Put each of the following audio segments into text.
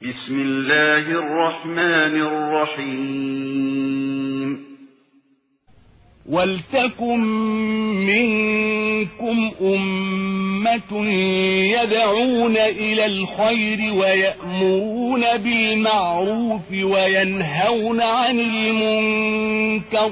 بسم الله الرحمن الرحيم ولتكن منكم أمة يدعون إلى الخير ويأمرون بالمعروف وينهون عن المنكر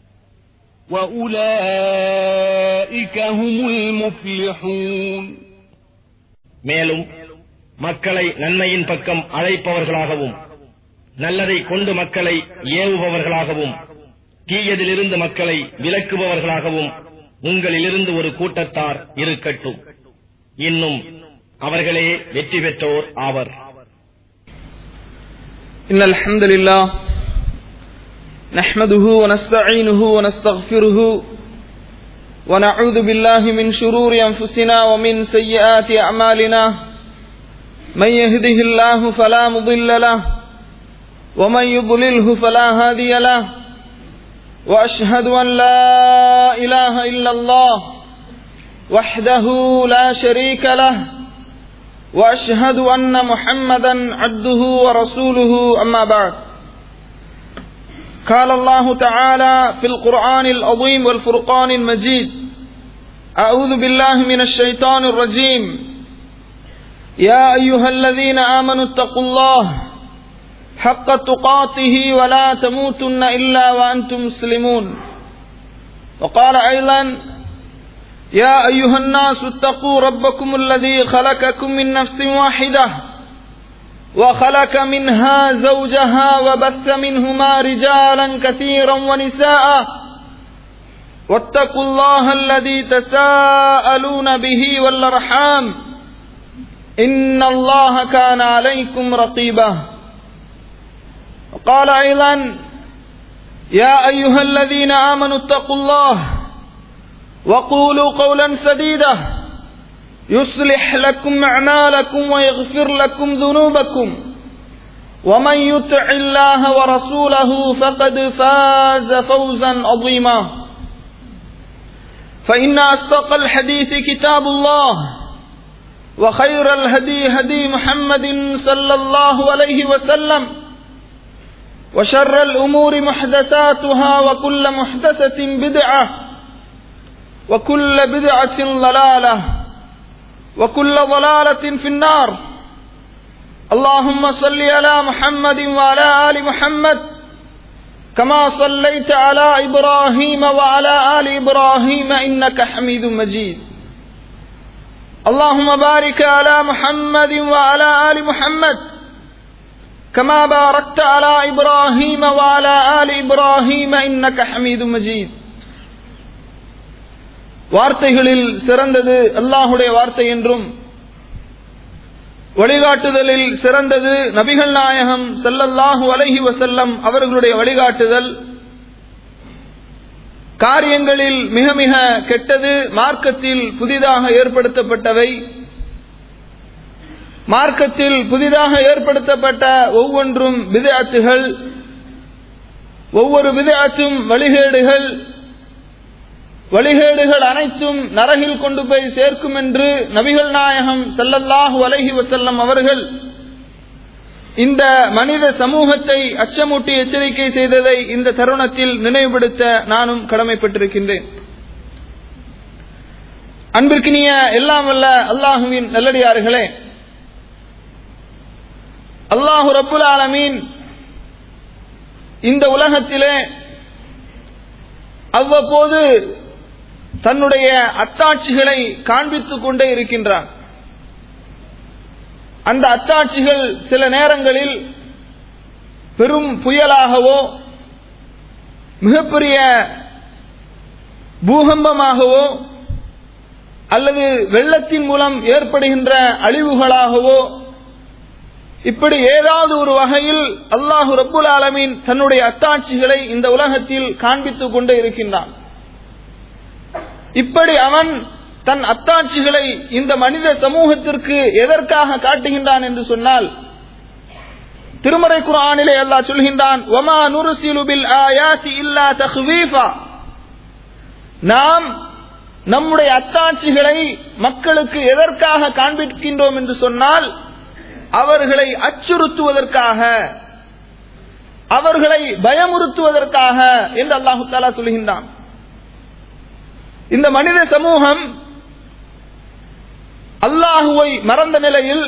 وأولئك هم المفلحون மேலும் மக்களை நன்மையின் பக்கம் அழைப்பவர்களாகவும் நல்லதை கொண்டு மக்களை ஏவுபவர்களாகவும் தீயதிலிருந்து மக்களை விலக்குபவர்களாகவும் உங்களிலிருந்து ஒரு கூட்டத்தார் இருக்கட்டும் இன்னும் அவர்களே வெற்றி பெற்றோர் ஆவர் إن الحمد لله نحمده ونستعينه ونستغفره ونعوذ بالله من شرور أنفسنا ومن سيئات أعمالنا من يهده الله فلا مضل له ومن يضلله فلا هادي له وأشهد أن لا إله إلا الله وحده لا شريك له وأشهد أن محمدا عبده ورسوله أما بعد قال الله تعالى في القرآن العظيم والفرقان المجيد أعوذ بالله من الشيطان الرجيم يا أيها الذين آمنوا اتقوا الله حق تقاته ولا تموتن إلا وأنتم مسلمون وقال أيضا يا أيها الناس اتقوا ربكم الذي خلقكم من نفس واحدة وخلق منها زوجها وبث منهما رجالا كثيرا ونساء واتقوا الله الذي تساءلون به والأرحام إن الله كان عليكم رقيبا وقال أيضا يا أيها الذين آمنوا اتقوا الله وقولوا قولا سديدا يصلح لكم أعمالكم ويغفر لكم ذنوبكم ومن يطع الله ورسوله فقد فاز فوزا عظيما فإن أصدق الحديث كتاب الله وخير الهدي هدي محمد صلى الله عليه وسلم وشر الأمور محدثاتها وكل محدثة بدعة وكل بدعة ضلالة وكل ضلالة في النار اللهم صل على محمد وعلى آل محمد كما صليت على إبراهيم وعلى آل إبراهيم إنك حميد مجيد اللهم بارك على محمد وعلى آل محمد كما باركت على إبراهيم وعلى آل إبراهيم إنك حميد مجيد வார்த்தைகளில் சிறந்தது அல்லாஹுடைய வார்த்தை என்றும் வழிகாட்டுதலில் சிறந்தது நபிகள் நாயகம் செல்லல்லாஹு அலஹி வசல்லம் அவர்களுடைய வழிகாட்டுதல் காரியங்களில் மிக மிக கெட்டது மார்க்கத்தில் புதிதாக ஏற்படுத்தப்பட்டவை மார்க்கத்தில் புதிதாக ஏற்படுத்தப்பட்ட ஒவ்வொன்றும் விதயாத்துகள் ஒவ்வொரு விதயாத்தும் வழிகேடுகள் வழிகேடுகள் அனைத்தும் நரகில் கொண்டு போய் சேர்க்கும் என்று நபிகள் நாயகம் செல்லல்லாஹு அலஹி வசல்லம் அவர்கள் இந்த மனித சமூகத்தை அச்சமூட்டி எச்சரிக்கை செய்ததை இந்த தருணத்தில் நினைவுபடுத்த நானும் கடமைப்பட்டிருக்கின்றேன் அன்பிற்கினிய எல்லாம் வல்ல அல்லாஹுவின் நல்லடியார்களே அல்லாஹு ரப்புல் ஆலமீன் இந்த உலகத்திலே அவ்வப்போது தன்னுடைய அத்தாட்சிகளை காண்பித்துக் கொண்டே இருக்கின்றான் அந்த அத்தாட்சிகள் சில நேரங்களில் பெரும் புயலாகவோ மிகப்பெரிய பூகம்பமாகவோ அல்லது வெள்ளத்தின் மூலம் ஏற்படுகின்ற அழிவுகளாகவோ இப்படி ஏதாவது ஒரு வகையில் அல்லாஹு ரப்புல் ஆலமீன் தன்னுடைய அத்தாட்சிகளை இந்த உலகத்தில் காண்பித்துக் கொண்டே இருக்கின்றான் இப்படி அவன் தன் அத்தாட்சிகளை இந்த மனித சமூகத்திற்கு எதற்காக காட்டுகின்றான் என்று சொன்னால் திருமறை குரானிலே அல்லாஹ் சொல்கின்றான் ஒமா நுருசிலு பில் ஆயாத்தி இல்லா தஹ்வீஃபா நாம் நம்முடைய அத்தாட்சிகளை மக்களுக்கு எதற்காக காண்பிக்கின்றோம் என்று சொன்னால் அவர்களை அச்சுறுத்துவதற்காக அவர்களை பயமுறுத்துவதற்காக என்று அல்லாஹு தாலா சொல்கின்றான் இந்த மனித சமூகம் அல்லாஹுவை மறந்த நிலையில்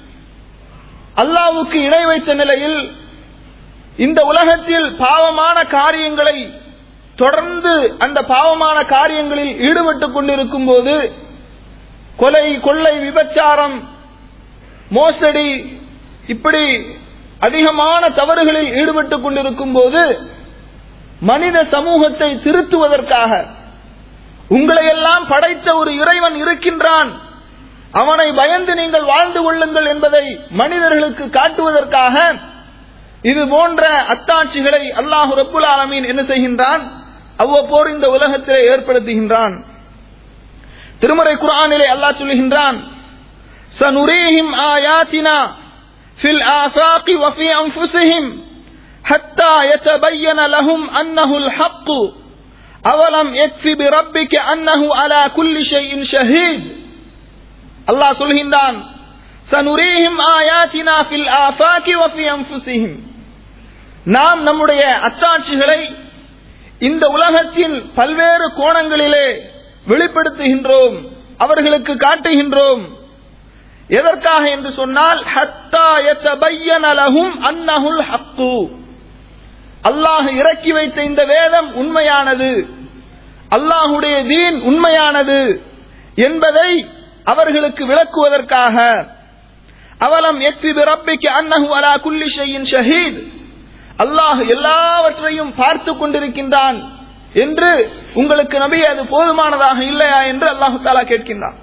அல்லாஹுக்கு இணை வைத்த நிலையில் இந்த உலகத்தில் பாவமான காரியங்களை தொடர்ந்து அந்த பாவமான காரியங்களில் ஈடுபட்டுக் கொண்டிருக்கும் போது கொலை கொள்ளை விபச்சாரம் மோசடி இப்படி அதிகமான தவறுகளில் ஈடுபட்டுக் கொண்டிருக்கும் போது மனித சமூகத்தை திருத்துவதற்காக உங்களையெல்லாம் படைத்த ஒரு இறைவன் இருக்கின்றான் அவனை பயந்து நீங்கள் வாழ்ந்து கொள்ளுங்கள் என்பதை மனிதர்களுக்கு காட்டுவதற்காக இது போன்ற அத்தாட்சிகளை அல்லாஹு ரப்புல் ஆலமீன் என்ன செய்கின்றான் அவ்வப்போர் இந்த உலகத்திலே ஏற்படுத்துகின்றான் திருமறை குரானிலே அல்லாஹ் சொல்லுகின்றான் سنريهم آياتنا في الآفاق وفي أنفسهم حتى يتبين لهم أنه الحق أولم يكفي بربك أنه على كل شيء شهيد الله சொல்கின்றான் سنريهم آياتنا في الآفاق وفي أنفسهم நாம் நம்முடைய அத்தாட்சிகளை இந்த உலகத்தில் பல்வேறு கோணங்களிலே வெளிப்படுத்துகின்றோம் அவர்களுக்கு காட்டுகின்றோம் எதற்காக என்று சொன்னால் ஹத்தா யத்தபையன லஹும் அன்னஹுல் ஹக்கு அல்லாஹ் இறக்கி வைத்த இந்த வேதம் உண்மையானது அல்லாஹுடைய தீன் உண்மையானது என்பதை அவர்களுக்கு விளக்குவதற்காக அவலம் எக்தி ரப்பிக்கு அன்னஹு அலா குல்லி ஷையின் ஷஹீத் அல்லாஹ் எல்லாவற்றையும் பார்த்து கொண்டிருக்கின்றான் என்று உங்களுக்கு நபி அது போதுமானதாக இல்லையா என்று அல்லாஹு தாலா கேட்கின்றான்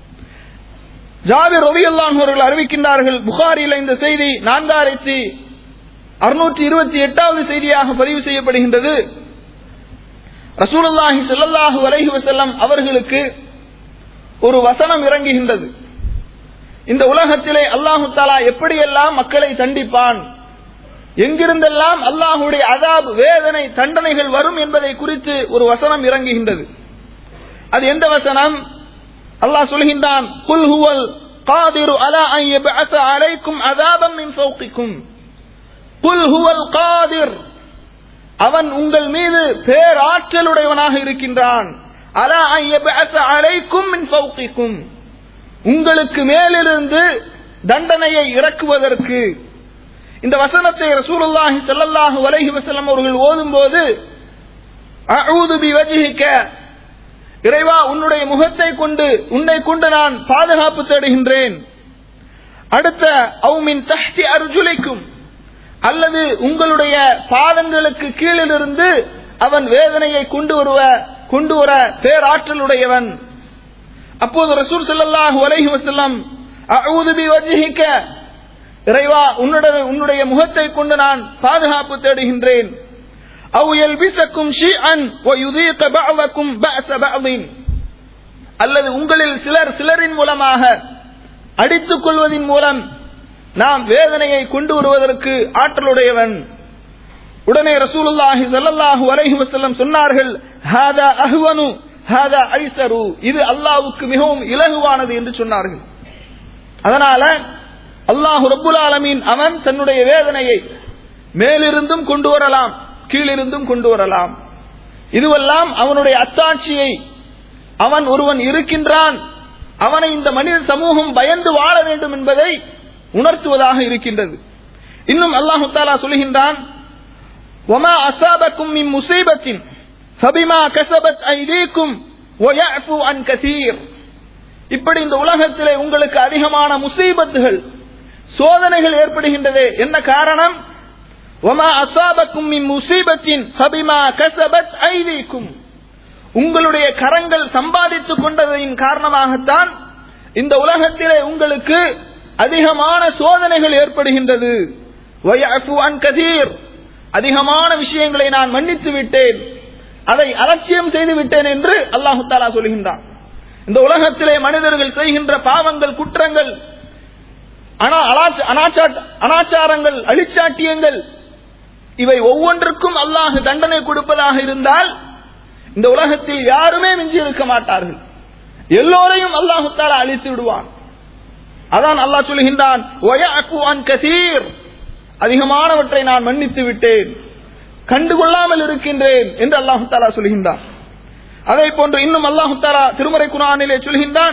ஜாபிர் ரவி அவர்கள் அறிவிக்கின்றார்கள் புகாரில இந்த செய்தி நான்காயிரத்தி அறுநூற்றி இருபத்தி எட்டாவது செய்தியாக பதிவு செய்யப்படுகின்றது ரசூலுல்லாஹி ஸல்லல்லாஹு அலைஹி வஸல்லம் அவர்களுக்கு ஒரு வசனம் இறங்குகின்றது இந்த உலகத்திலே அல்லாஹு தாலா எப்படியெல்லாம் மக்களை தண்டிப்பான் எங்கிருந்தெல்லாம் அல்லாஹுடைய அதாப் வேதனை தண்டனைகள் வரும் என்பதை குறித்து ஒரு வசனம் இறங்குகின்றது அது எந்த வசனம் அல்லாஹ் சொல்கின்றான் குல் ஹுவல் قادر على أن يبعث عليكم عذابا من فوقكم قل هو القادر அவன் உங்கள் மீது பேராற்றலுடையவனாக இருக்கின்றான் அலா أن يبعث عليكم من فوقكم உங்களுக்கு மேலிருந்து தண்டனையை இறக்குவதற்கு இந்த வசனத்தை ரசூலுல்லாஹி ஸல்லல்லாஹு அலைஹி வஸல்லம் அவர்கள் ஓதும்போது அஊது பிவஜ்ஹிக இறைவா உன்னுடைய முகத்தை கொண்டு உன்னை கொண்டு நான் பாதுகாப்பு தேடுகின்றேன் அடுத்த அவுமின் தஹ்தி அர்ஜுலிக்கும் அல்லது உங்களுடைய பாதங்களுக்கு கீழிலிருந்து அவன் வேதனையை கொண்டு வருவ கொண்டு வர பேராற்றலுடையவன் அப்போது ரசூல் ஸல்லல்லாஹு அலைஹி வஸல்லம் அஊது பிவஜ்ஹிக இறைவா உன்னுடைய உன்னுடைய முகத்தை கொண்டு நான் பாதுகாப்பு தேடுகின்றேன் அவு யல்பிசக்கும் ஷீஅன் வ யுதீக பஅதக்கும் பஅஸ பஅதின் அல்லது உங்களில் சிலர் சிலரின் மூலமாக அடித்துக் கொள்வதின் மூலம் நாம் வேதனையை கொண்டு வருவதற்கு ஆற்றலுடையவன் உடனே ரசூலுல்லாஹி ஸல்லல்லாஹு அலைஹி வஸல்லம் சொன்னார்கள் ஹாதா அஹ்வனு ஹாதா ஐஸரு இது அல்லாஹ்வுக்கு மிகவும் இலகுவானது என்று சொன்னார்கள் அதனால அல்லாஹு ரப்புல் ஆலமீன் அவன் தன்னுடைய வேதனையை மேலிருந்தும் கொண்டு வரலாம் கீழிருந்தும் கொண்டு வரலாம் இதுவெல்லாம் அவனுடைய அத்தாட்சியை அவன் ஒருவன் இருக்கின்றான் அவனை இந்த மனித சமூகம் பயந்து வாழ வேண்டும் என்பதை உணர்த்துவதாக இருக்கின்றது இன்னும் அல்லாஹு தாலா சொல்கின்றான் وما أصابكم من مصيبة فبما كسبت أيديكم ويعفو عن كثير இப்படி இந்த உலகத்திலே உங்களுக்கு அதிகமான முசீபத்துகள் சோதனைகள் ஏற்படுகின்றது என்ன காரணம் ஒமா அசாபக்கும் மின் முசீபத்தின் ஃபபிமா கசபத் ஐதீக்கும் உங்களுடைய கரங்கள் சம்பாதித்துக் கொண்டதின் காரணமாகத்தான் இந்த உலகத்திலே உங்களுக்கு அதிகமான சோதனைகள் ஏற்படுகின்றது வயஃபு அன் கதீர் அதிகமான விஷயங்களை நான் மன்னித்து விட்டேன் அதை அலட்சியம் செய்து விட்டேன் என்று அல்லாஹு தாலா சொல்கின்றான் இந்த உலகத்திலே மனிதர்கள் செய்கின்ற பாவங்கள் குற்றங்கள் அனா- அலாச்ச- அனாச்சா- அனாச்சாரங்கள் அழிச்சாட்டியங்கள் இவை ஒவ்வொன்றுக்கும் அல்லாஹ் தண்டனை கொடுப்பதாக இருந்தால் இந்த உலகத்தில் யாருமே மிஞ்சி இருக்க மாட்டார்கள் எல்லோரையும் அல்லாஹு தாலா அழித்து விடுவான் அதான் அல்லாஹ் சொல்கின்றான் "வயஅஃபு அன் கஸீர்." அதிகமானவற்றை நான் மன்னித்து விட்டேன் கண்டுகொள்ளாமல் இருக்கின்றேன் என்று அல்லாஹு தாலா சொல்கின்றான் அதே போன்று இன்னும் அல்லாஹு தாலா திருமறை குரானிலே சொல்கின்றான்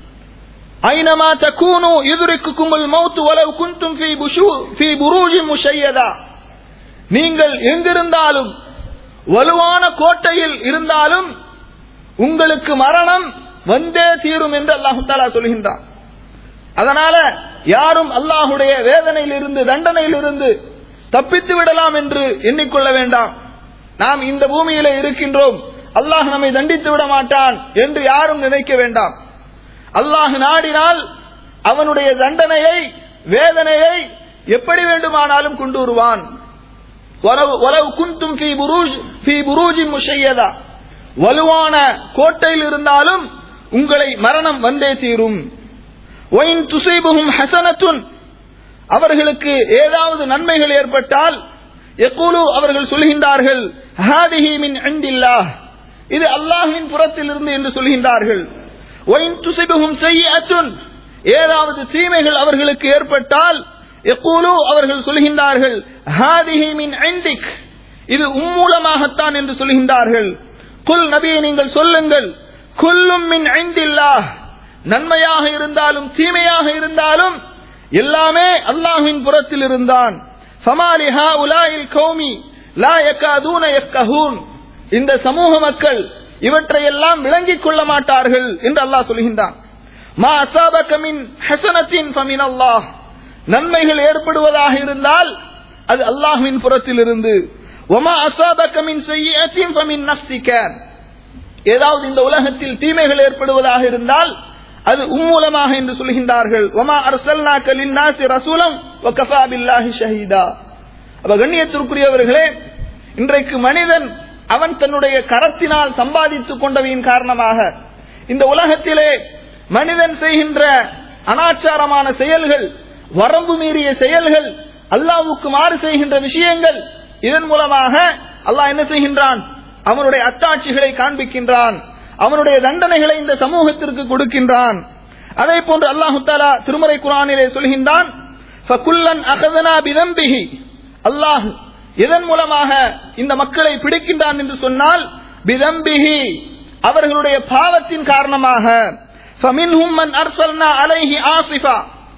ஐனமா தக்கூனு எதிரிக்குமுல் மௌத்து வலவு குந்தும் ஃபீ புஷு ஃபீ புரூஜி முஷையதா நீங்கள் எங்கிருந்தாலும் வலுவான கோட்டையில் இருந்தாலும் உங்களுக்கு மரணம் வந்தே தீரும் என்று அல்லாஹு தாலா சொல்கின்றான் அதனால யாரும் அல்லாஹுடைய வேதனையிலிருந்து தண்டனையிலிருந்து தப்பித்து விடலாம் என்று எண்ணிக்கொள்ள வேண்டாம் நாம் இந்த பூமியில இருக்கின்றோம் அல்லாஹ் நம்மை தண்டித்து விட மாட்டான் என்று யாரும் நினைக்க வேண்டாம் அல்லாஹ் நாடினால் அவனுடைய தண்டனையை வேதனையை எப்படி வேண்டுமானாலும் கொண்டு வருவான் வலவு- வலவு குந்தும் ஃபீ புரூஜ்- ஃபீ புரூஜி முஷையதா. வலுவான கோட்டையில் இருந்தாலும் உங்களை மரணம் வந்தே தீரும் ஒயின் துசைபுகும் ஹசனத்துன் அவர்களுக்கு ஏதாவது நன்மைகள் ஏற்பட்டால் எக்கூலு அவர்கள் சொல்கின்றார்கள் ஹாதிஹி மின் இண்டில்லாஹ் இது அல்லாஹ்வின் புறத்திலிருந்து என்று சொல்கின்றார்கள் ஒயின் துசைபுகும் செய்யத்துன் ஏதாவது தீமைகள் அவர்களுக்கு ஏற்பட்டால் எக்கூலு அவர்கள் சொல்கின்றார்கள் ஹாதிஹி மின் இண்டிக் இது உம்மூலமாகத்தான் என்று சொல்கின்றார்கள் குல் நபியை நீங்கள் சொல்லுங்கள் குல்லும் மின் ஐந்தில்லாஹ் நன்மையாக இருந்தாலும் தீமையாக இருந்தாலும் எல்லாமே அல்லாஹ்வின் புறத்தில் இருந்தான் ஃபமாலி ஹாஉலாயில் கௌமி லா யகாதூன யஃகஹூன் இந்த சமூக மக்கள் இவற்றையெல்லாம் விளங்கிக் கொள்ள மாட்டார்கள் என்று அல்லாஹ் சொல்கின்றான் மா அசாபக மின் ஹசனத்தின் ஃபமின் அல்லாஹ் நன்மைகள் ஏற்படுவதாக இருந்தால் அது அல்லாஹ்வின் புறத்திலிருந்து ஒமா அசாபக மின் செய்யத்தின் ஃபமின் நஃப்சிக ஏதாவது இந்த உலகத்தில் தீமைகள் ஏற்படுவதாக இருந்தால் அது உம்மூலமாக என்று சொல்கின்றார்கள் ஒமா அரசல்நாக்க லின்னாசி ரசூலம் வகஃபா பில்லாஹி ஷஹீதா அப்ப கண்ணியத்திற்குரியவர்களே இன்றைக்கு மனிதன் அவன் தன்னுடைய கரத்தினால் சம்பாதித்துக் கொண்டவையின் காரணமாக இந்த உலகத்திலே மனிதன் செய்கின்ற அனாச்சாரமான செயல்கள் வரம்பு மீறிய செயல்கள் அல்லாஹ்வுக்கு மாறு செய்கின்ற விஷயங்கள் இதன் மூலமாக அல்லாஹ் என்ன செய்கின்றான் அவனுடைய அத்தாட்சிகளை காண்பிக்கின்றான் அவனுடைய தண்டனைகளை இந்த சமூகத்திற்கு கொடுக்கின்றான் அதே போன்று அல்லாஹு தாலா திருமறை குரானிலே சொல்கின்றான் ஃபகுல்லன் அகதனா பிதம்பிஹி அல்லாஹ் இதன் மூலமாக இந்த மக்களை பிடிக்கின்றான் என்று சொன்னால் பிதம்பிஹி அவர்களுடைய பாவத்தின் காரணமாக فمنهم من أرسلنا عليه آصفا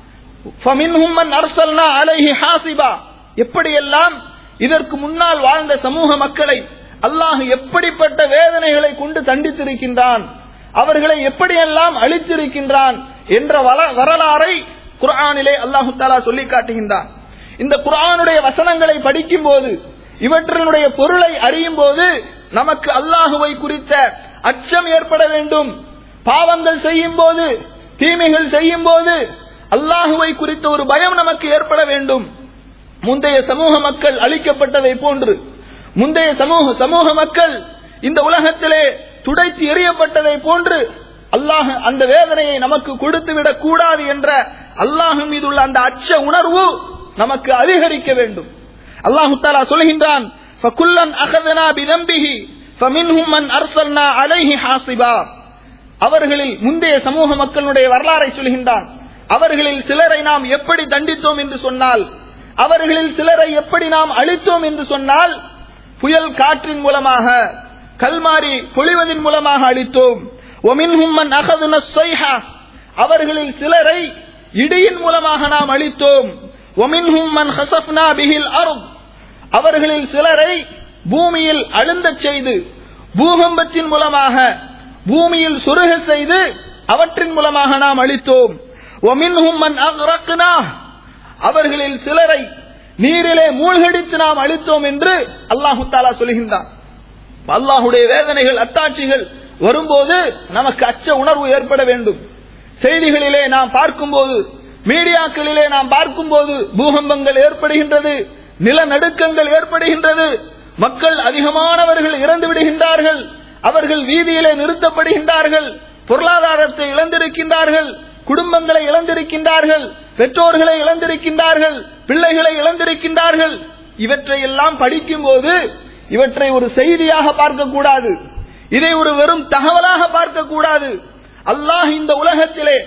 فمنهم من أرسلنا عليه حاصبا எப்படியெல்லாம் இதற்கு முன்னால் வாழ்ந்த சமூக மக்களை அல்லாஹ் எப்படிப்பட்ட வேதனைகளை கொண்டு தண்டித்திருக்கின்றான் அவர்களை எப்படியெல்லாம் அழித்திருக்கின்றான் என்ற வல- வரலாறை குர்ஆனிலே அல்லாஹு தாலா சொல்லி காட்டுகின்றான் இந்த குர்ஆனுடைய வசனங்களை படிக்கும் போது இவற்றினுடைய பொருளை அறியும் போது நமக்கு அல்லாஹுவை குறித்த அச்சம் ஏற்பட வேண்டும் பாவங்கள் செய்யும் போது தீமைகள் செய்யும் போது அல்லாஹுவை குறித்த ஒரு பயம் நமக்கு ஏற்பட வேண்டும் முந்தைய சமூக மக்கள் அழிக்கப்பட்டதை போன்று முந்தைய சமூக சமூக மக்கள் இந்த உலகத்திலே துடைத்து எறியப்பட்டதை போன்று அல்லாஹ் அந்த வேதனையை நமக்கு கொடுத்து விடக் கூடாது என்ற அல்லாஹ் மீது உள்ள அந்த அச்ச உணர்வு நமக்கு அதிகரிக்க வேண்டும் அல்லாஹு தாலா சொல்கின்றான் فَكُلًّا أَخَذْنَا بِذَنبِهِ فَمِنْهُمْ مَنْ أَرْسَلْنَا عَلَيْهِ حَاصِبًا அவர்களில் முந்தைய சமூக மக்களுடைய வரலாறை சொல்கின்றான் அவர்களில் சிலரை நாம் எப்படி தண்டித்தோம் என்று சொன்னால் அவர்களில் சிலரை எப்படி நாம் அழித்தோம் என்று சொன்னால் புயல் காற்றின் மூலமாக கல்மாரி பொழிவதன் மூலமாக அழித்தோம் ஒமின்ஹும் மன் அகதுன ஸைஹா அவர்களில் சிலரை இடியின் மூலமாக நாம் அழித்தோம் ஒமின்ஹும் மன் ஹசஃப்னா பிஹில் அருப் அவர்களில் சிலரை பூமியில் அழுந்தச் செய்து பூகம்பத்தின் மூலமாக பூமியில் சுருக செய்து அவற்றின் மூலமாக நாம் அழித்தோம் ஒமின்ஹும் மன் அக்ரக்னா அவர்களில் சிலரை நீரிலே மூழ்கடித்து நாம் அழித்தோம் என்று அல்லாஹு தாலா சொல்கின்றான் அல்லாஹுடைய வேதனைகள் அத்தாட்சிகள் வரும்போது நமக்கு அச்ச உணர்வு ஏற்பட வேண்டும் செய்திகளிலே நாம் பார்க்கும்போது மீடியாக்களிலே நாம் பார்க்கும்போது பூகம்பங்கள் ஏற்படுகின்றது நிலநடுக்கங்கள் ஏற்படுகின்றது மக்கள் அதிகமானவர்கள் இறந்து விடுகின்றார்கள் அவர்கள் வீதியிலே நிறுத்தப்படுகின்றார்கள் பொருளாதாரத்தை இழந்திருக்கின்றார்கள் குடும்பங்களை இழந்திருக்கின்றார்கள் பெற்றோர்களை இழந்திருக்கின்றார்கள் பிள்ளைகளை இழந்திருக்கின்றார்கள் இவற்றை எல்லாம் படிக்கும் போது இவற்றை ஒரு செய்தியாக பார்க்க கூடாது இதை ஒரு வெறும் தகவலாக பார்க்க கூடாது அல்லாஹ் இந்த உலகத்திலே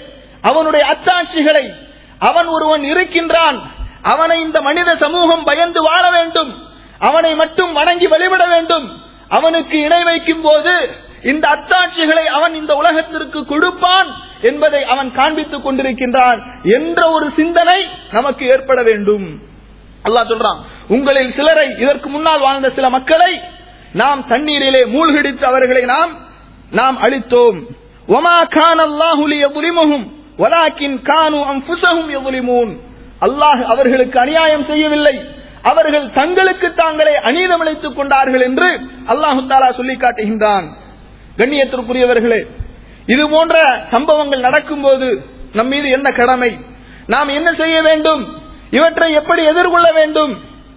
அவனுடைய அத்தாட்சிகளை அவன் ஒருவன் இருக்கின்றான் அவனை இந்த மனித சமூகம் பயந்து வாழ வேண்டும் அவனை மட்டும் வணங்கி வழிபட வேண்டும் அவனுக்கு இணை வைக்கும் போது இந்த அத்தாட்சிகளை அவன் இந்த உலகத்திற்கு கொடுப்பான் என்பதை அவன் காண்பித்துக் கொண்டிருக்கின்றான் என்ற ஒரு சிந்தனை நமக்கு ஏற்பட வேண்டும் அல்லாஹ் சொல்றான் உங்களில் சிலரை இதற்கு முன்னால் வாழ்ந்த சில மக்களை நாம் தண்ணீரிலே மூழ்கடித்து அவர்களை நாம் நாம் அழித்தோம் ஒமா கான் அல்லாஹு லியظلمهم ولكن كانوا انفسهم يظلمون அல்லாஹ் அவர்களுக்கு அநியாயம் செய்யவில்லை அவர்கள் தங்களுக்கு தாங்களே அநீதமளித்துக் கொண்டார்கள் என்று அல்லாஹு தாலா சொல்லி காட்டுகின்றான் கண்ணியத்திற்குரியவர்களே இது போன்ற சம்பவங்கள் நடக்கும்போது நம் மீது என்ன கடமை நாம் என்ன செய்ய வேண்டும் இவற்றை எப்படி எதிர்கொள்ள வேண்டும்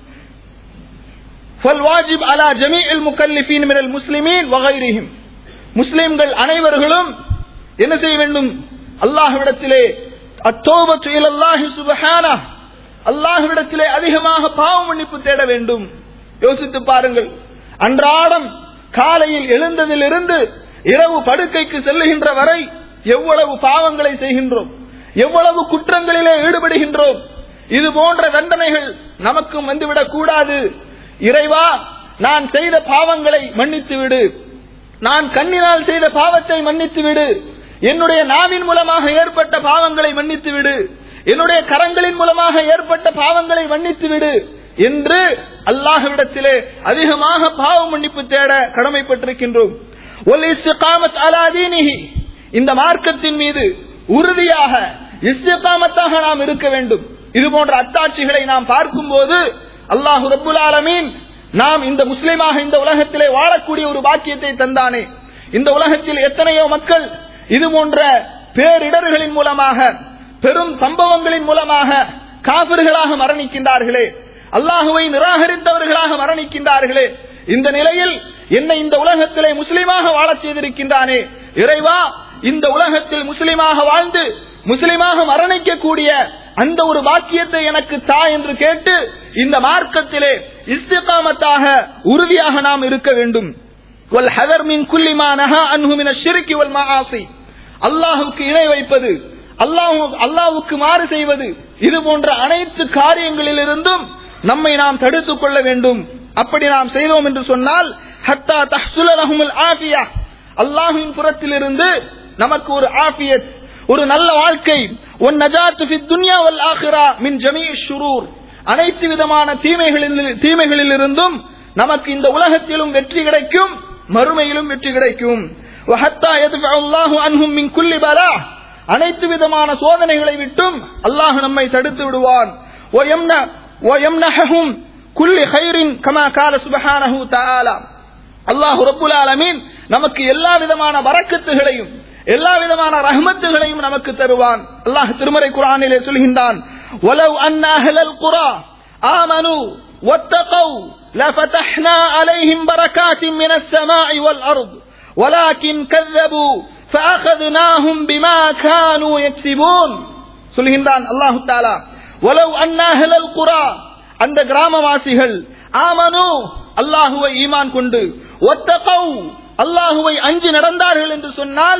فالواجب على جميع المكلفين من المسلمين وغيرهم முஸ்லிம்கள் அனைவர்களும் என்ன செய்ய வேண்டும் அல்லாஹ்விடத்திலே அத்தோபத்து இலல்லாஹி சுபஹானஹ் அல்லாஹ்விடத்திலே அதிகமாக பாவ மன்னிப்பு தேட வேண்டும் யோசித்து பாருங்கள் அன்றாடம் காலையில் எழுந்ததிலிருந்து இரவு படுக்கைக்கு செல்லுகின்ற வரை எவ்வளவு பாவங்களை செய்கின்றோம் எவ்வளவு குற்றங்களிலே ஈடுபடுகின்றோம் இது போன்ற தண்டனைகள் நமக்கும் வந்துவிடக் கூடாது இறைவா நான் செய்த பாவங்களை மன்னித்து விடு நான் கண்ணினால் செய்த பாவத்தை மன்னித்து விடு என்னுடைய நாவின் மூலமாக ஏற்பட்ட பாவங்களை மன்னித்து விடு என்னுடைய கரங்களின் மூலமாக ஏற்பட்ட பாவங்களை மன்னித்து விடு என்று அல்லாஹ்விடத்திலே அதிகமாக பாவ மன்னிப்பு தேட கடமைப்பட்டிருக்கின்றோம் ஒல் இஸ்திகாமத் அலா தீனிஹி இந்த மார்க்கத்தின் மீது உறுதியாக இஸ்திகாமத்தாக நாம் இருக்க வேண்டும் இது போன்ற அத்தாட்சிகளை நாம் பார்க்கும்போது அல்லாஹு ரப்புல் ஆலமீன் நாம் இந்த முஸ்லிமாக இந்த உலகத்திலே வாழக்கூடிய ஒரு பாக்கியத்தை தந்தானே இந்த உலகத்தில் எத்தனையோ மக்கள் இது போன்ற பேரிடர்களின் மூலமாக பெரும் சம்பவங்களின் மூலமாக காபிர்களாக மரணிக்கின்றார்களே அல்லாஹுவை நிராகரித்தவர்களாக மரணிக்கின்றார்களே இந்த நிலையில் என்னை இந்த உலகத்திலே முஸ்லிமாக வாழச் செய்திருக்கின்றானே இறைவா இந்த உலகத்தில் முஸ்லிமாக வாழ்ந்து முஸ்லிமாக மரணிக்கக்கூடிய அந்த ஒரு வாக்கியத்தை எனக்கு தா என்று கேட்டு இந்த மார்க்கத்திலே இஸ்திகாமத்தாக உறுதியாக நாம் இருக்க வேண்டும் وَالْحَذَرْ مِنْ كُلِّ مَا نَهَى عَنْهُ مِنَ الشِّرْكِ وَالْمَعَاصِي அல்லாஹுக்கு இணை வைப்பது அல்லாஹ் அல்லாஹ்வுக்கு மாறு செய்வது இது போன்ற அனைத்து காரியங்களிலிருந்தும் நம்மை நாம் தடுத்துக் கொள்ள வேண்டும் அப்படி நாம் செய்தோம் என்று சொன்னால் ஹத்தா தஹ்சுல லஹுமுல் ஆஃபியா அல்லாஹ்வின் புறத்திலிருந்து நமக்கு ஒரு ஆஃபியத் ஒரு நல்ல வாழ்க்கை ஒன் நஜாத்து ஃபித் துன்யா வல் ஆখিরা மின் ஜமீ ஷுரூர் அனைத்து விதமான தீமைகளில் தீமைகளில் இருந்தும் நமக்கு இந்த உலகத்திலும் வெற்றி கிடைக்கும் மறுமையிலும் வெற்றி கிடைக்கும் وحتى يدفع الله عنهم من كل بلاء அனைத்து விதமான சோதனைகளை விட்டும் அல்லாஹ் நம்மை தடுத்து விடுவான் ويمنع ويمنحهم كل خير كما قال سبحانه تعالى அல்லாஹ் ரப்புல் ஆலமீன் நமக்கு எல்லா விதமான வரக்கத்துகளையும் எல்லா விதமான ரஹ்மத்துகளையும் நமக்கு தருவான் அல்லாஹ் திருமறை குர்ஆனிலே சொல்கின்றான் وَلَوْ أَنَّ أَهْلَ الْقُرَى آمَنُوا وَاتَّقَوْا لَفَتَحْنَا عَلَيْهِمْ بَرَكَاتٍ مِنَ السَّمَاءِ وَالْأَرْضِ وَلَكِنْ كَذَّبُوا فَأَخَذْنَاهُمْ بِمَا كَانُوا يَكْسِبُونَ சொல்கின்றான் அல்லாஹு தாலா وَلَوْ أَنَّ أَهْلَ الْقُرَى அந்த கிராமவாசிகள் ஆமனு அல்லாஹுவை ஈமான் கொண்டு ஒத்தகவ் அல்லாஹுவை அஞ்சு நடந்தார்கள் என்று சொன்னால்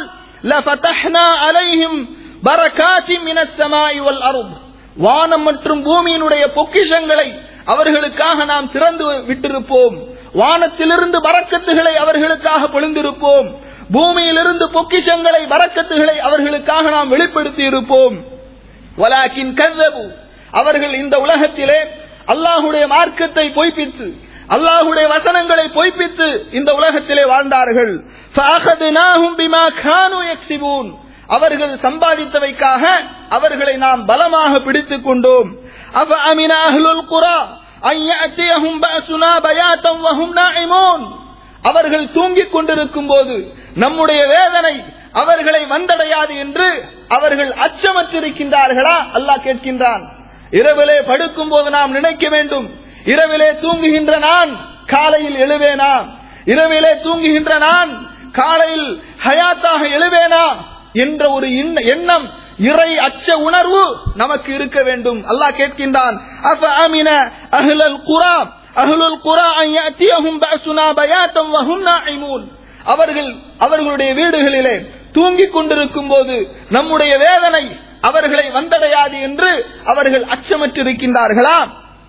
لفتحنا عليهم بركات من السماء والارض வானம் மற்றும் பூமியினுடைய பொக்கிஷங்களை அவர்களுக்காக நாம் திறந்து விட்டிருப்போம் வானத்திலிருந்து பறக்கத்துகளை அவர்களுக்காக பொழிந்திருப்போம் பூமியிலிருந்து பொக்கிஷங்களை பறக்கத்துகளை அவர்களுக்காக நாம் வெளிப்படுத்தி இருப்போம் வலாக்கின் கذبு அவர்கள் இந்த உலகத்திலே அல்லாஹுடைய மார்க்கத்தை பொய்ப்பித்து அல்லாஹுடைய வசனங்களை பொய்ப்பித்து இந்த உலகத்திலே வாழ்ந்தார்கள் فَأَخَذْنَاهُمْ بِمَا كَانُوا يَكْسِبُونَ அவர்கள் சம்பாதித்தவைக்காக அவர்களை நாம் பலமாக பிடித்துக் கொண்டோம் أَفَأَمِنَ أَهْلُ الْقُرَى أَنْ يَأْتِيَهُمْ بَأْسُنَا بَيَاتًا وَهُمْ نَائِمُونَ அவர்கள் தூங்கிக் கொண்டிருக்கும் போது நம்முடைய வேதனை அவர்களை வந்தடையாது என்று அவர்கள் அச்சமற்றிருக்கின்றார்களா அல்லாஹ் கேட்கின்றான் இரவிலே படுக்கும் போது நாம் நினைக்க வேண்டும் இரவிலே தூங்குகின்ற நான் காலையில் எழுவேனா இரவிலே தூங்குகின்ற நான் காலையில் ஹயாத்தாக எழுவேனா என்ற ஒரு எண்ண- எண்ணம் இறை அச்ச உணர்வு நமக்கு இருக்க வேண்டும் அல்லாஹ் கேட்கின்றான் அஃப அமின அஹ்லல் குரா அஹ்லுல் குரா அன் யஅதியஹும் பஅசுனா பயாத்தம் வஹும் நாஇமூன் அவர்கள் அவர்களுடைய வீடுகளிலே தூங்கிக் கொண்டிருக்கும் போது நம்முடைய வேதனை அவர்களை வந்தடையாது என்று அவர்கள் அச்சமற்றிருக்கின்றார்களா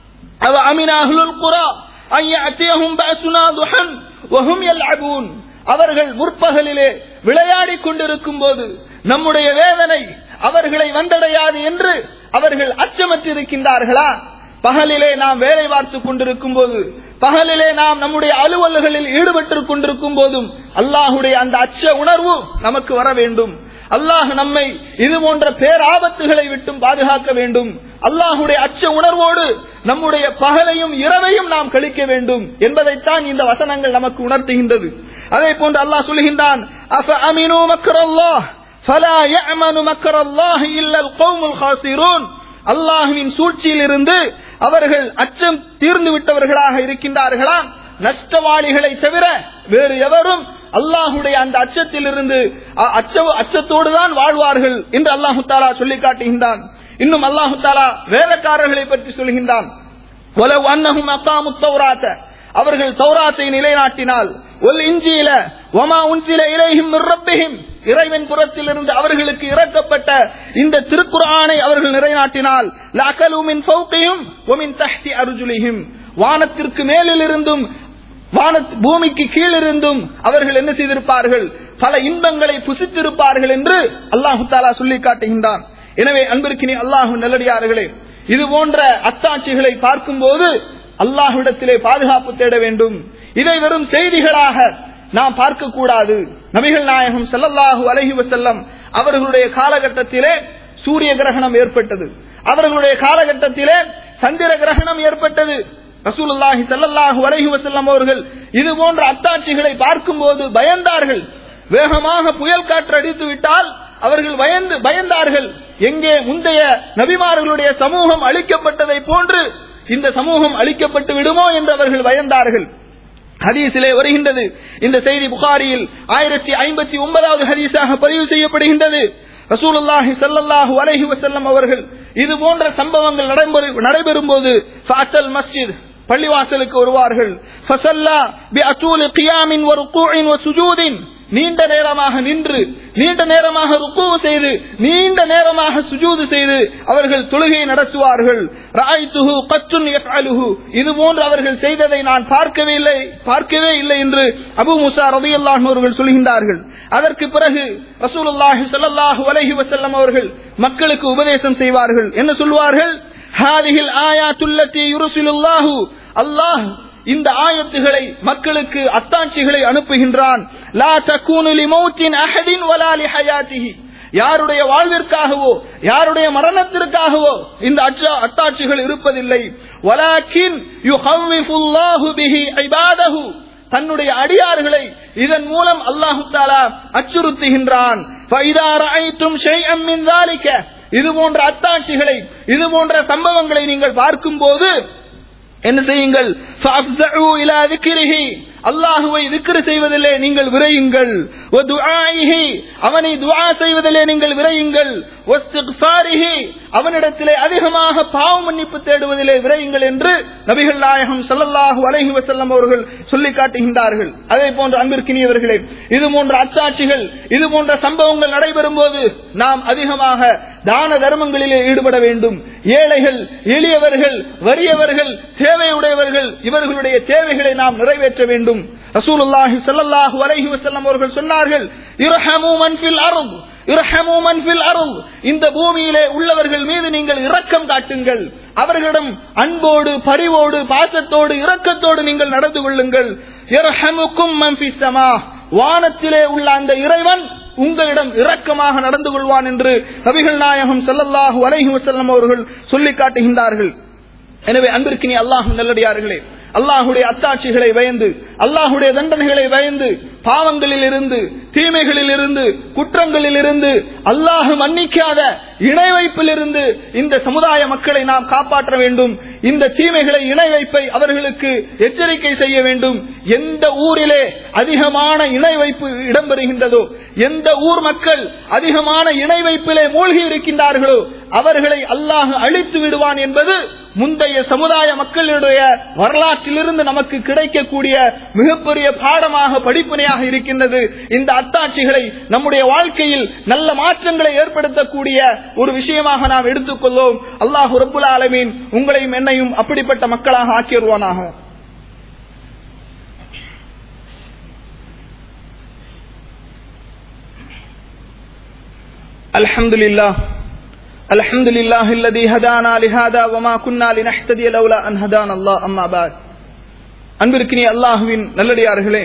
அவ அமினாஹுல் குரா ஐயத்தியஹும் பஅசுனா துஹன் வஹும் யல்அபூன் அவர்கள் முற்பகலிலே விளையாடிக் கொண்டிருக்கும் போது நம்முடைய வேதனை அவர்களை வந்தடையாது என்று அவர்கள் அச்சமற்றிருக்கின்றார்களா பகலிலே நாம் வேலை பார்த்துக் கொண்டிருக்கும் போது பகலிலே நாம் நம்முடைய அலுவல்களில் ஈடுபட்டுக் கொண்டிருக்கும் போதும் அல்லாஹுடைய அந்த அச்ச உணர்வு நமக்கு வர வேண்டும் அல்லாஹ் நம்மை இது போன்ற பேராபத்துகளை விட்டும் பாதுகாக்க வேண்டும் அல்லாஹுடைய அச்ச உணர்வோடு நம்முடைய பகலையும் இரவையும் நாம் கழிக்க வேண்டும் என்பதைத்தான் இந்த வசனங்கள் நமக்கு உணர்த்துகின்றது அதே போன்று அல்லாஹ் சொல்கின்றான் அஃப அமினு மக்கரல்லாஹ் ஃபலா யஅமனு மக்கரல்லாஹ் இல்லல் கௌமுல் காசிரூன் அல்லாஹுவின் சூழ்ச்சியில் இருந்து அவர்கள் அச்சம் தீர்ந்து விட்டவர்களாக இருக்கின்றார்களா நஷ்டவாளிகளை தவிர வேறு எவரும் அல்லாஹுடைய அந்த அச்சத்தில் இருந்து அச்சத்தோடு தான் வாழ்வார்கள் என்று அல்லாஹு தாலா சொல்லி காட்டுகின்றான் இன்னும் அல்லாஹு தாலா வேலைக்காரர்களை பற்றி சொல்கின்றான் ஒலவ் அன்னஹும் அக்காமு தௌராத்த அவர்கள் தௌராத்தை நிலைநாட்டினால் ஒல் இஞ்சியில ஒமா உஞ்சில இலையும் ரப்பிஹிம் இறைவன் புறத்திலிருந்து அவர்களுக்கு இறக்கப்பட்ட இந்த திருக்குர்ஆனை அவர்கள் நிலைநாட்டினால் லஅகலுமின் ஃபௌகியும் ஒமின் தஹ்தி அர்ஜுலிஹிம் வானத்திற்கு மேலிலிருந்தும் வான பூமிக்கு கீழிருந்தும் அவர்கள் என்ன செய்திருப்பார்கள் பல இன்பங்களை புசித்திருப்பார்கள் என்று அல்லாஹு தாலா சொல்லி காட்டுகின்றான் எனவே அன்பிற்கினி அல்லாஹு நல்லடியார்களே இது போன்ற அத்தாட்சிகளை பார்க்கும்போது அல்லாஹ்விடத்திலே பாதுகாப்பு தேட வேண்டும் இதை வெறும் செய்திகளாக நாம் பார்க்க கூடாது நபிகள் நாயகம் ஸல்லல்லாஹு அலைஹி வஸல்லம் அவர்களுடைய காலகட்டத்திலே சூரிய கிரகணம் ஏற்பட்டது அவர்களுடைய காலகட்டத்திலே சந்திர கிரகணம் ஏற்பட்டது ரசூலுல்லாஹி ஸல்லல்லாஹு அலைஹி வஸல்லம் அவர்கள் இது போன்ற அத்தாட்சிகளை பார்க்கும்போது பயந்தார்கள் வேகமாக புயல் காற்று அடித்து விட்டால் அவர்கள் பயந்து பயந்தார்கள் எங்கே முந்தைய நபிமார்களுடைய சமூகம் அழிக்கப்பட்டதை போன்று இந்த சமூகம் அழிக்கப்பட்டு விடுமோ என்று அவர்கள் பயந்தார்கள் ஹதீஸிலே வருகின்றது இந்த செய்தி புகாரியில் ஆயிரத்தி ஐம்பத்தி ஒன்பதாவது ஹதீஸாக பதிவு செய்யப்படுகின்றது ரசூலுல்லாஹி ஸல்லல்லாஹு அலைஹி வஸல்லம் அவர்கள் இது போன்ற சம்பவங்கள் நடைபெறு- நடைபெறும் போது ஃபாத்தல் மஸ்ஜித் பள்ளிவாசலுக்கு வருவார்கள் ஃபஸல்லா பிஅத்தூல் கியாமின் வ ருக்கூஇன் வ சுஜூதின் நீண்ட நேரமாக நின்று நீண்ட நேரமாக ருக்கு செய்து நீண்ட நேரமாக சுஜூது செய்து அவர்கள் தொழுகை நடத்துவார்கள் ராய்த்துஹு கத்துன் யஃஅலுஹு இது போன்று அவர்கள் செய்ததை நான் பார்க்கவே இல்லை பார்க்கவே இல்லை என்று அபு முசா ரலியல்லாஹு அன்ஹு அவர்கள் சொல்கின்றார்கள் அதற்கு பிறகு ரசூலுல்லாஹி ஸல்லல்லாஹு அலைஹி வஸல்லம் அவர்கள் மக்களுக்கு உபதேசம் செய்வார்கள் என்ன சொல்வார்கள் ஹாதிஹில் ஆயாத்துல்லதி யுர்சிலுல்லாஹு அல்லாஹ் இந்த ஆயத்துகளை மக்களுக்கு அத்தாட்சிகளை அனுப்புகின்றான் லா தக்கூனு லிமௌத்தின் அஹதின் வலா லிஹயாத்திஹி யாருடைய வாழ்விற்காகவோ யாருடைய மரணத்திற்காகவோ இந்த அச்சா- அத்தாட்சிகள் இருப்பதில்லை வலாக்கின் யுஹவ்விஃபுல்லாஹு பிஹி இபாதஹு தன்னுடைய அடியார்களை இதன் மூலம் அல்லாஹு தாலா அச்சுறுத்துகின்றான் فَإِذَا رَأَيْتُمْ شَيْئًا مِّن ذَلِكَ இது போன்ற அத்தாட்சிகளை இது போன்ற சம்பவங்களை நீங்கள் பார்க்கும்போது என்ன செய்யுங்கள் فَأَفْزَعُوا إِلَى ذِكْرِهِ அல்லாஹுவை திக்ரு செய்வதிலே நீங்கள் விரையுங்கள் وَدُعَائِهِ அவனை துஆ செய்வதிலே நீங்கள் விரையுங்கள் وَاسْتِغْفَارِهِ அவனிடத்திலே அதிகமாக பாவ மன்னிப்பு தேடுவதிலே விரையுங்கள் என்று நபிகள் நாயகம் ஸல்லல்லாஹு அலைஹி வஸல்லம் அவர்கள் சொல்லி காட்டுகின்றார்கள் அதே போன்ற அன்பிற்கினியவர்களே இது போன்ற அத்தாட்சிகள் இது போன்ற சம்பவங்கள் நடைபெறும் போது நாம் அதிகமாக தான தர்மங்களிலே ஈடுபட வேண்டும் ஏழைகள் எளியவர்கள் வறியவர்கள் தேவையுடையவர்கள் இவர்களுடைய தேவைகளை நாம் நிறைவேற்ற வேண்டும் ரசூலுல்லாஹி ஸல்லல்லாஹு அலைஹி வஸல்லம் அவர்கள் சொன்னார்கள் இர்ஹமு மன் ஃபில் அர்த் இர்ஹமு மன் ஃபில் அர்த் இந்த பூமியிலே உள்ளவர்கள் மீது நீங்கள் இரக்கம் காட்டுங்கள் அவர்களிடம் அன்போடு பரிவோடு பாசத்தோடு இரக்கத்தோடு நீங்கள் நடந்து கொள்ளுங்கள் இர்ஹமுக்கும் மன் ஃபிஸ் ஸமா வானத்திலே உள்ள அந்த இறைவன் உங்களிடம் இரக்கமாக நடந்து கொள்வான் என்று நபிகள் நாயகம் ஸல்லல்லாஹு அலைஹி வஸல்லம் அவர்கள் சொல்லி காட்டுகின்றார்கள் எனவே அன்பிற்கு நீ அல்லாஹ் நல்லடியார்களே அல்லாஹுடைய அத்தாட்சிகளை பயந்து அல்லாஹுடைய தண்டனைகளை பயந்து பாவங்களில் இருந்து தீமைகளில் இருந்து குற்றங்களில் இருந்து அல்லாஹ் மன்னிக்காத இணை வைப்பில் இருந்து இந்த சமுதாய மக்களை நாம் காப்பாற்ற வேண்டும் இந்த தீமைகளை இணை வைப்பை அவர்களுக்கு எச்சரிக்கை செய்ய வேண்டும் எந்த ஊரிலே அதிகமான இணை வைப்பு இடம்பெறுகின்றதோ எந்த ஊர் மக்கள் அதிகமான இணை வைப்பிலே மூழ்கி இருக்கின்றார்களோ அவர்களை அல்லாஹ் அழித்து விடுவான் என்பது முந்தைய சமுதாய மக்களுடைய வரலாற்றிலிருந்து நமக்கு கிடைக்கக்கூடிய மிகப்பெரிய பாடமாக படிப்பினையாக இருக்கின்றது இந்த அத்தாட்சிகளை நம்முடைய வாழ்க்கையில் நல்ல மாற்றங்களை ஏற்படுத்தக்கூடிய ஒரு விஷயமாக நாம் எடுத்துக்கொள்வோம் அல்லாஹு ரப்புல் ஆலமீன் உங்களையும் என்னையும் அப்படிப்பட்ட மக்களாக ஆக்கிடுவானாக الحمد لله الحمد لله الذي هدانا لهذا وما كنا لنهتدي لولا ان هدانا الله اما بعد அன்பிற்கினி அல்லாஹுவின் நல்லடியார்களே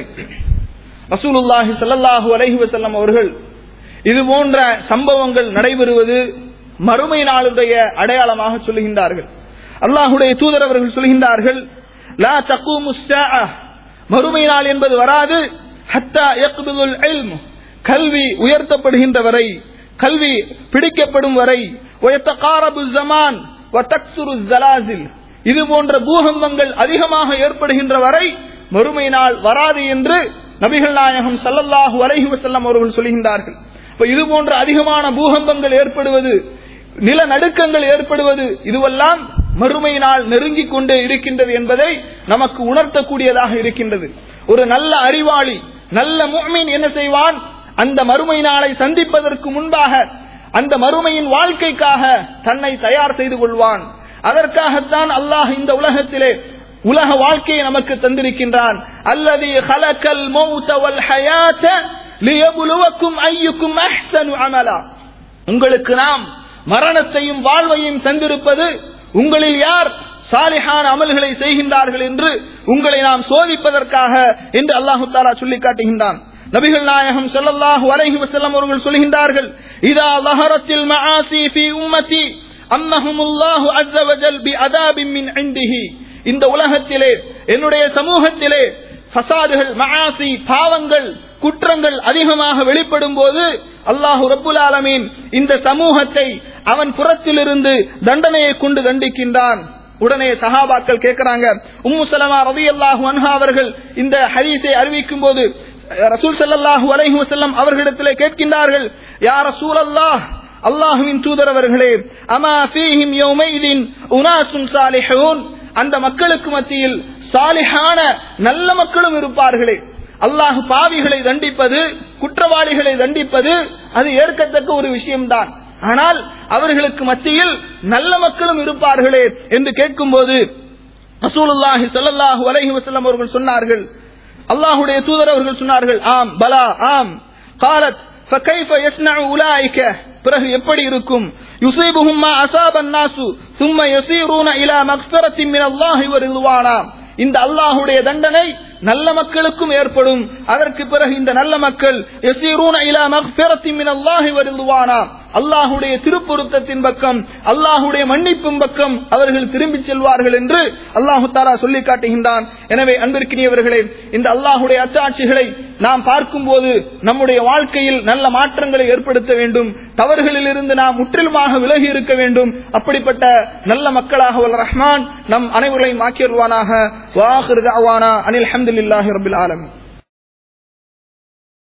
ரசூலுல்லாஹி ஸல்லல்லாஹு அலைஹி வஸல்லம் அவர்கள் இது போன்ற சம்பவங்கள் நடைபெறுவது மறுமை நாளுடைய அடையாளமாக சொல்லுகின்றார்கள் அல்லாஹுடைய தூதர் அவர்கள் சொல்கின்றார்கள் லா தக்கூமு ஸாஅ மறுமை நாள் என்பது வராது ஹத்தா யக்பிதுல் இல்ம் கல்வி உயர்த்தப்படுகின்ற வரை கல்வி பிடிக்கப்படும் வரை ஒயத்தகாரபு ஜமான் வதக்சுரு ஜலாசில் இது போன்ற பூகம்பங்கள் அதிகமாக ஏற்படுகின்ற வரை மறுமை நாள் வராது என்று நபிகள் நாயகம் சல்லல்லாஹு அலைஹி வஸல்லம் அவர்கள் சொல்கின்றார்கள் இப்ப இது போன்ற அதிகமான பூகம்பங்கள் ஏற்படுவது நிலநடுக்கங்கள் ஏற்படுவது இதுவெல்லாம் மறுமை நாள் நெருங்கிக் கொண்டே இருக்கின்றது என்பதை நமக்கு உணர்த்தக்கூடியதாக இருக்கின்றது ஒரு நல்ல அறிவாளி நல்ல முஃமின் என்ன செய்வான் அந்த மறுமை நாளை சந்திப்பதற்கு முன்பாக அந்த மறுமையின் வாழ்க்கைக்காக தன்னை தயார் செய்து கொள்வான் அதற்காகத்தான் அல்லாஹ் இந்த உலகத்திலே உலக வாழ்க்கையை நமக்கு தந்திருக்கின்றான் அல்லது ஹலக்கல் மௌத வல் ஹயாத லியபுலுவக்கும் ஐயுக்கும் அஹ்சனு அமலா உங்களுக்கு நாம் மரணத்தையும் வாழ்வையும் தந்திருப்பது உங்களில் யார் சாலிஹான அமல்களை செய்கின்றார்கள் என்று உங்களை நாம் சோதிப்பதற்காக என்று அல்லாஹு தாலா சொல்லி காட்டுகின்றான் நபிகள் நாயகம் ஸல்லல்லாஹு அலைஹி வஸல்லம் அவர்கள் சொல்கின்றார்கள் இதா லஹரத்தில் மஆசி ஃபீ உம்மதி அம்மஹுமுல்லாஹு அஸ்ஸ வஜல் பிஅதாபின் மின் இன்திஹி இந்த உலகத்திலே என்னுடைய சமூகத்திலே ஃபசாதுகள் மஆசி பாவங்கள் குற்றங்கள் அதிகமாக வெளிப்படும் போது அல்லாஹு ரப்புல் ஆலமீன் இந்த சமூகத்தை அவன் புறத்திலிருந்து தண்டனையை கொண்டு தண்டிக்கின்றான் உடனே சஹாபாக்கள் கேட்கிறாங்க உம்மு சலமா ரலியல்லாஹு அன்ஹா அவர்கள் இந்த ஹதீஸை அறிவிக்கும் போது ரசூல் ஸல்லல்லாஹு அலைஹி வஸல்லம் அவர்களிடத்திலே கேட்கின்றார்கள் யா ரசூலல்லாஹ் அல்லாஹுவின் தூதர் அவர்களே அமா ஃபீஹிம் யௌமைதின் உனாசுன் சாலிஹூன் அந்த மக்களுக்கு மத்தியில் சாலிஹான நல்ல மக்களும் இருப்பார்களே அல்லாஹ் பாவிகளை தண்டிப்பது குற்றவாளிகளை தண்டிப்பது அது ஏற்கத்தக்க ஒரு விஷயம்தான் ஆனால் அவர்களுக்கு மத்தியில் நல்ல மக்களும் இருப்பார்களே என்று கேட்கும்போது ரசூலுல்லாஹி ஸல்லல்லாஹு அலைஹி வஸல்லம் அவர்கள் சொன்னார்கள் அல்லாஹ்வுடைய தூதர் அவர்கள் சொன்னார்கள் ஆம் பலா ஆம் قالت فكيف يصنع اولئك பிறகு எப்படி இருக்கும் யுசீபுஹும் மா அஸாபன் நாசு ثم يسيرون الى مغفرة من الله ورضوانا இந்த அல்லாஹுடைய தண்டனை நல்ல மக்களுக்கும் ஏற்படும் அதற்கு பிறகு இந்த நல்ல மக்கள் யசீரூன இலா மக்ஃபிரத்தின் மின் அல்லாஹி வரிதுவானா அல்லாஹுடைய திருப்பொருத்தத்தின் பக்கம் அல்லாஹுடைய மன்னிப்பும் பக்கம் அவர்கள் திரும்பி செல்வார்கள் என்று அல்லாஹு தாலா சொல்லி காட்டுகின்றான் எனவே அன்பிற்கினியவர்களே இந்த அல்லாஹுடைய அச்சாட்சிகளை நாம் பார்க்கும்போது நம்முடைய வாழ்க்கையில் நல்ல மாற்றங்களை ஏற்படுத்த வேண்டும் தவறுகளில் இருந்து நாம் முற்றிலுமாக விலகி இருக்க வேண்டும் அப்படிப்பட்ட நல்ல மக்களாக வல்ல ரஹ்மான் நம் அனைவர்களையும் ஆக்கிடுவானாக வாஹிர் அனில் அஹமதுல்லாஹி ரபில் ஆலமின்